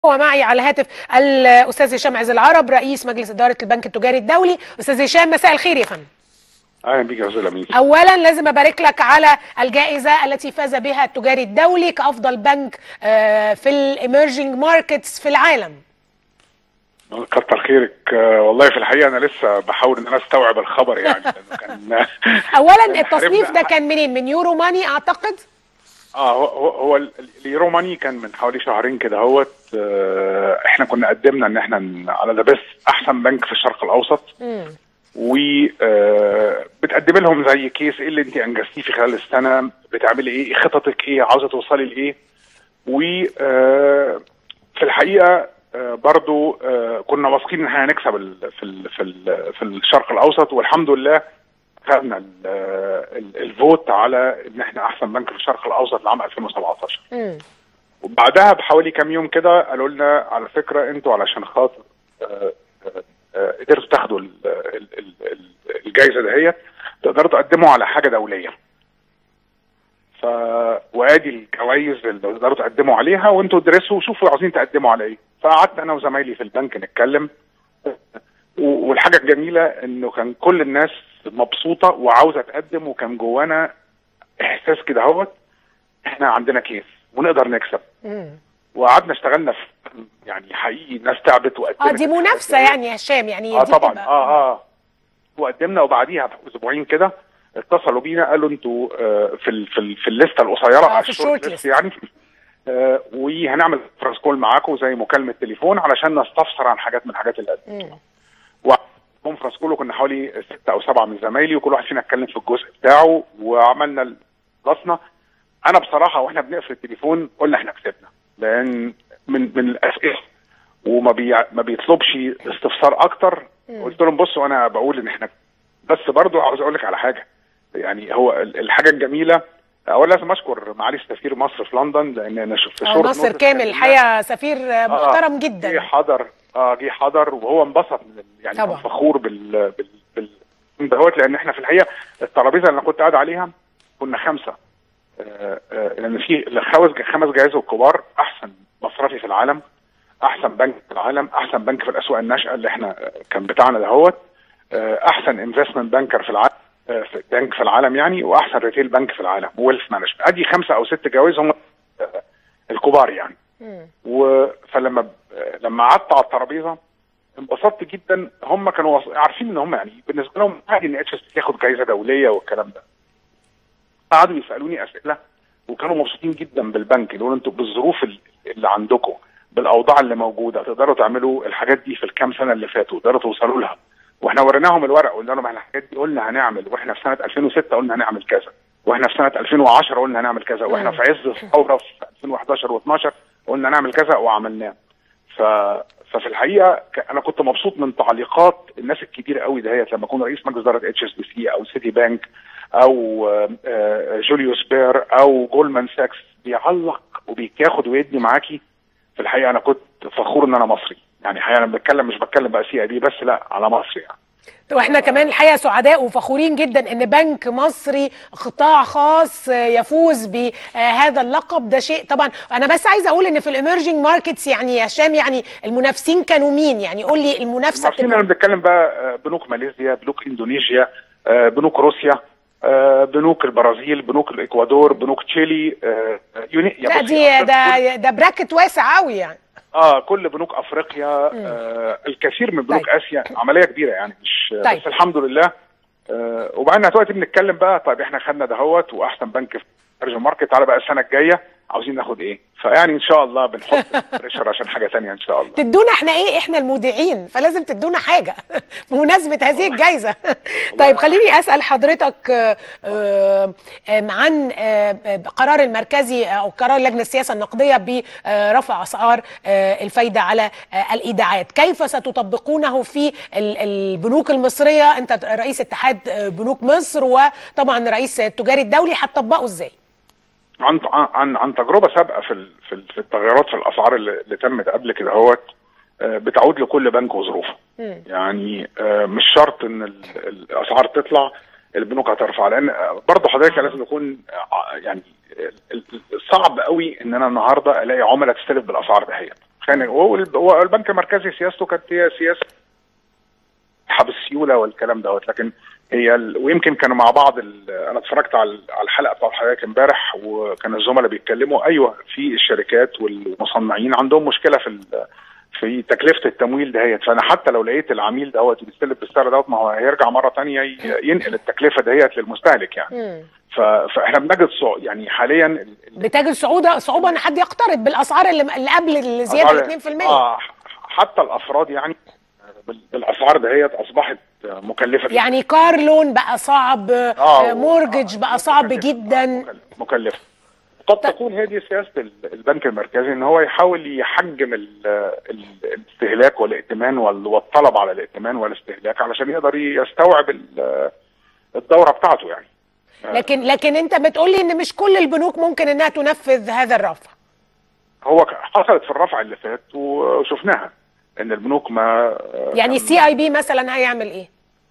ومعي على الهاتف الاستاذ هشام عز العرب رئيس مجلس اداره البنك التجاري الدولي استاذ هشام مساء الخير يا فندم اهلا بيك يا استاذ امين اولا لازم ابارك لك على الجائزه التي فاز بها التجاري الدولي كافضل بنك آه، في الايمرجينج ماركتس في العالم كتر خيرك آه، والله في الحقيقه انا لسه بحاول ان انا استوعب الخبر يعني لأنه كان اولا التصنيف ده كان منين من يورو ماني اعتقد اه هو هو, هو ال- اليورو ماني كان من حوالي شهرين كده هوت آه، احنا كنا قدمنا ان احنا ن- على ذا بيست احسن بنك في الشرق الاوسط مم. و آه، بتقدم لهم زي كيس ايه اللي انت انجزتيه في خلال السنه بتعملي ايه خططك ايه عاوزه توصلي لايه و آه، في الحقيقه آه، برضو آه، كنا واثقين ان احنا هنكسب ال- في ال- في ال- في الشرق الاوسط والحمد لله خدنا ال- ال- الفوت على ان احنا احسن بنك في الشرق الاوسط لعام 2017 مم. وبعدها بحوالي كام يوم كده قالوا لنا على فكره انتوا علشان خاطر آه، آه، آه، قدرتوا تاخدوا ال- ال- ال- ال- الجائزه دهيت تقدروا تقدموا على حاجه دوليه. ف وادي الجوائز اللي تقدروا تقدموا عليها وانتوا ادرسوا وشوفوا عاوزين تقدموا على ايه. فقعدت انا وزمايلي في البنك نتكلم و- والحاجه الجميله انه كان كل الناس مبسوطه وعاوزه تقدم وكان جوانا احساس كده اهوت احنا عندنا كيس ونقدر نكسب. مم. وقعدنا اشتغلنا في يعني حقيقي ناس تعبت وقدمت اه دي منافسه يعني يا هشام يعني اه دي طبعا بتبقى- اه اه وقدمنا وبعديها باسبوعين كده اتصلوا بينا قالوا انتوا آه في ال في ال في الليسته القصيره آه، على في الشورت الشورت ليست يعني آه وهنعمل كونفرنس كول معاكم زي مكالمه تليفون علشان نستفسر عن حاجات من الحاجات اللي قدمتوها مم. وكونفرنس كله كنا حوالي ستة او سبعة من زمايلي وكل واحد فينا اتكلم في الجزء بتاعه وعملنا ال- خلصنا انا بصراحه واحنا بنقفل التليفون قلنا احنا كسبنا لان من من الاسئله وما بي ما بيطلبش استفسار اكتر مم. قلت لهم بصوا انا بقول ان احنا بس برضو عاوز اقول لك على حاجه يعني هو ال- الحاجه الجميله اولا لازم اشكر معالي سفير مصر في لندن لان انا شفت في آه، شورت ناصر نوتس كامل كان الحقيقه سفير آه، محترم جه جدا حضر اه جه حضر وهو انبسط من ال- يعني طبعا. كان فخور بال بال بال دوت لان احنا في الحقيقه الترابيزه اللي انا كنت قاعد عليها كنا خمسه آه، آه، لان في الخمس خمس جوائز الكبار احسن مصرفي في العالم احسن بنك في العالم احسن بنك في الاسواق الناشئه اللي احنا آه، كان بتاعنا دهوت آه، احسن انفستمنت بانكر في العالم آه، في بنك في العالم يعني واحسن ريتيل بنك في العالم ويلث مانجمنت ادي خمسه او ست جوائز هم آه، الكبار يعني مم. و... فلما لما قعدت على الترابيزه انبسطت جدا هم كانوا واص- عارفين ان هم يعني بالنسبه لهم عادي ان اتش اس ياخد جائزه دوليه والكلام ده قعدوا يسالوني اسئله وكانوا مبسوطين جدا بالبنك يقولوا انتوا بالظروف ال- اللي عندكم بالاوضاع اللي موجوده تقدروا تعملوا الحاجات دي في الكام سنه اللي فاتوا تقدروا توصلوا لها واحنا وريناهم الورق قلنا لهم احنا الحاجات دي قلنا هنعمل واحنا في سنه 2006 قلنا هنعمل كذا واحنا في سنه 2010 قلنا هنعمل كذا واحنا مم. في عز الثوره في 2011 و12 قلنا نعمل كذا وعملناه ف ففي الحقيقه ك- انا كنت مبسوط من تعليقات الناس الكبيره قوي دهيت لما اكون رئيس مجلس اداره اتش اس بي سي او سيتي بانك او آه، آه، جوليوس بير او جولمان ساكس بيعلق وبياخد ويدي معاكي في الحقيقه انا كنت فخور ان انا مصري يعني الحقيقه انا بتكلم مش بتكلم بقى سي اي بي بس لا على مصر يعني واحنا كمان الحقيقه سعداء وفخورين جدا ان بنك مصري قطاع خاص آه، يفوز بهذا اللقب ده شيء طبعا انا بس عايزه اقول ان في الاميرجينج ماركتس يعني يا هشام يعني المنافسين كانوا مين يعني قول لي المنافسه عارفين انا بتكلم بقى آه، بنوك ماليزيا بنوك اندونيسيا آه، بنوك روسيا آه، بنوك البرازيل بنوك الاكوادور بنوك تشيلي آه، يوني يا لا بصي، دي أفريقيا ده ده براكت واسع قوي يعني اه كل بنوك افريقيا آه الكثير من بنوك طيب. اسيا عمليه كبيره يعني مش طيب. بس الحمد لله آه وبعدين دلوقتي بنتكلم بقى طيب احنا خدنا دهوت واحسن بنك في خارج الماركت تعالى بقى السنه الجايه عاوزين ناخد ايه فيعني ان شاء الله بنحط بريشر عشان حاجه ثانيه ان شاء الله تدونا احنا ايه احنا المودعين فلازم تدونا حاجه بمناسبه هذه الجائزه طيب خليني اسال حضرتك آه، آه، آه، عن آه، آه، قرار المركزي او قرار لجنه السياسه النقديه برفع اسعار آه، الفايده على آه، الايداعات كيف ستطبقونه في ال- البنوك المصريه انت رئيس اتحاد آه، بنوك مصر وطبعا رئيس التجاري الدولي هتطبقوا ازاي عن عن عن تجربه سابقه في ال- في ال- في التغيرات في الاسعار اللي, اللي تمت قبل كده هوت آه، بتعود لكل بنك وظروفه مم. يعني آه، مش شرط ان ال- الاسعار تطلع البنوك هترفع لان آه، برضه حضرتك لازم يكون آه، يعني ال- ال- صعب قوي ان انا النهارده الاقي عملاء تستلف بالاسعار دهيت خانق وال- والبنك المركزي سياسته كانت هي سياسه حب السيوله والكلام دوت لكن هي ال... ويمكن كانوا مع بعض ال... انا اتفرجت على على الحلقه بتاعت حضرتك امبارح وكان الزملاء بيتكلموا ايوه في الشركات والمصنعين عندهم مشكله في ال... في تكلفه التمويل دهيت فانا حتى لو لقيت العميل دوت بيستلف بالسعر دوت ما هو هيرجع مره تانية ي- ينقل التكلفه دهيت للمستهلك يعني مم. ف... فاحنا بنجد صع... يعني حاليا ال... ال- بتجد صعوبه صعوبه ان حد يقترض بالاسعار اللي, اللي قبل الزياده أسعار- 2% اه حتى الافراد يعني بال- بالاسعار دهيت اصبحت مكلفه جداً. يعني كار لون بقى صعب آه، مورجج آه، بقى صعب مكلفة. جدا مكلفة- مكلفة قد تكون هي دي سياسة ال- البنك المركزي ان هو يحاول يحجم ال- ال- الاستهلاك والائتمان وال- والطلب على الائتمان والاستهلاك علشان يقدر يستوعب ال- الدورة بتاعته يعني لكن لكن انت بتقولي ان مش كل البنوك ممكن انها تنفذ هذا الرفع هو ك- حصلت في الرفع اللي فات وشفناها ان البنوك ما يعني السي اي بي مثلا هيعمل ايه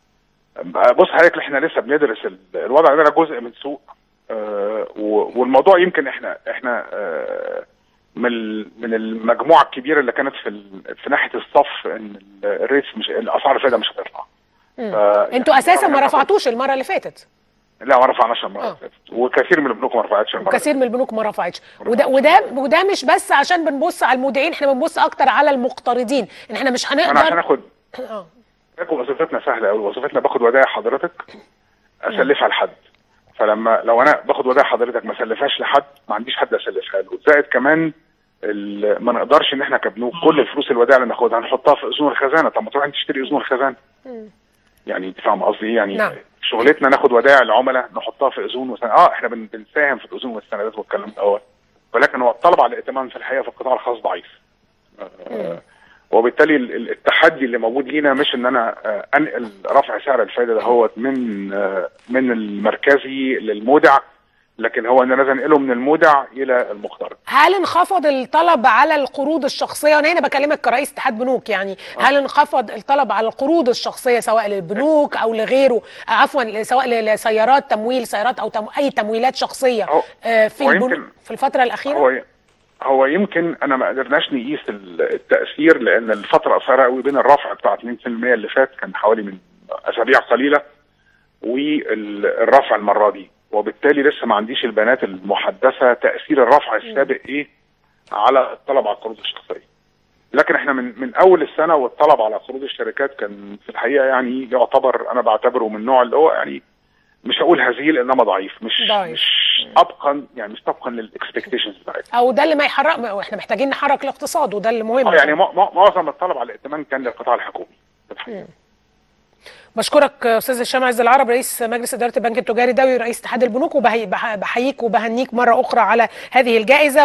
بص حضرتك احنا لسه بندرس ال- الوضع ده جزء من سوق آه، و- والموضوع يمكن احنا احنا آه، من ال- من المجموعه الكبيره اللي كانت في ال- في ناحيه الصف ان ال- الريتس مش الاسعار الفائده مش هتطلع مم. ف- انتوا يعني اساسا ما ناخد- رفعتوش المره اللي فاتت لا ما رفعناش المره آه. اللي فاتت وكثير من البنوك ما رفعتش المره كثير من البنوك ما رفعتش وده رفعتش. وده وده مش بس عشان بنبص على المودعين احنا بنبص اكتر على المقترضين ان احنا مش انا عشان هنقدر اخد اه لكن وظيفتنا سهله قوي وظيفتنا باخد ودائع حضرتك اسلفها لحد فلما لو انا باخد ودائع حضرتك ما اسلفهاش لحد ما عنديش حد اسلفها له زائد كمان ال- ما نقدرش ان احنا كبنوك كل الفلوس الودائع اللي ناخدها نحطها في اذون الخزانه طب ما تروح انت تشتري اذون الخزانه يعني انت فاهم قصدي ايه يعني نعم. شغلتنا ناخد ودائع العملاء نحطها في اذون وسن... اه احنا بن... بنساهم في الاذون والسندات والكلام دوت ولكن هو الطلب على الائتمان في الحقيقه في القطاع الخاص ضعيف آه وبالتالي ال- ال- التحدي اللي موجود لينا مش ان انا آه، انقل رفع سعر الفائده دهوت من آه، من المركزي للمودع لكن هو ان انا لازم انقله من المودع الى المقترض هل انخفض الطلب على القروض الشخصيه وانا هنا بكلمك كرئيس اتحاد بنوك يعني هل انخفض الطلب على القروض الشخصيه سواء للبنوك او لغيره آه، عفوا سواء لسيارات تمويل سيارات او تم اي تمويلات شخصيه هو- آه، في هو البنوك يمكن- في الفتره الاخيره هو هو يمكن انا ما قدرناش نقيس ال- التاثير لان الفتره قصيره قوي بين الرفع بتاع 2% اللي فات كان حوالي من اسابيع قليله والرفع المره دي وبالتالي لسه ما عنديش البيانات المحدثه تاثير الرفع السابق ايه على الطلب على القروض الشخصيه لكن احنا من من اول السنه والطلب على قروض الشركات كان في الحقيقه يعني يعتبر انا بعتبره من النوع اللي هو يعني مش هقول هزيل انما ضعيف مش ضعيف. مش طبقا يعني مش طبقا للاكسبكتيشنز بتاعتنا او ده اللي ما يحرك واحنا محتاجين نحرك الاقتصاد وده اللي مهم اه يعني مع- مع- معظم الطلب على الائتمان كان للقطاع الحكومي في الحقيقة. بشكرك استاذ هشام عز العرب رئيس مجلس اداره البنك التجاري الدولي رئيس اتحاد البنوك وبحييك وبهنيك مره اخرى على هذه الجائزه